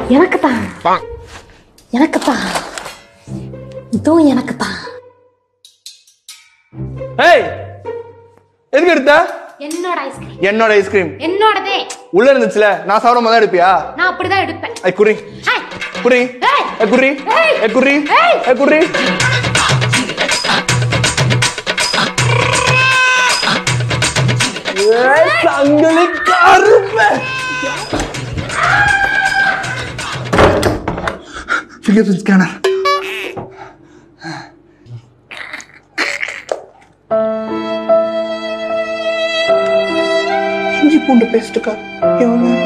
எனக்கு தான் எனக்கு தான் இதுவும் எனக்கு தான் ஏய் எதுக்கு எடுத்த என்னோட ஐஸ்கிரீம் என்னோட ஐஸ்கிரீம் என்னோடதே உள்ள இருந்துச்சுல நான் சாப்பிட தான் எடுப்பியா நான் அப்படிதான் எடுப்பேன் ஐ குறி ஏய், குறி ஏய், ஏ குறி ஏய், ஏ குறி ஏய். ஏ குறி ஏய், சங்கிலி கருப்பு fingerprint scanner இஞ்சி பூண்டு பேஸ்ட்டுக்கா எவ்வளோ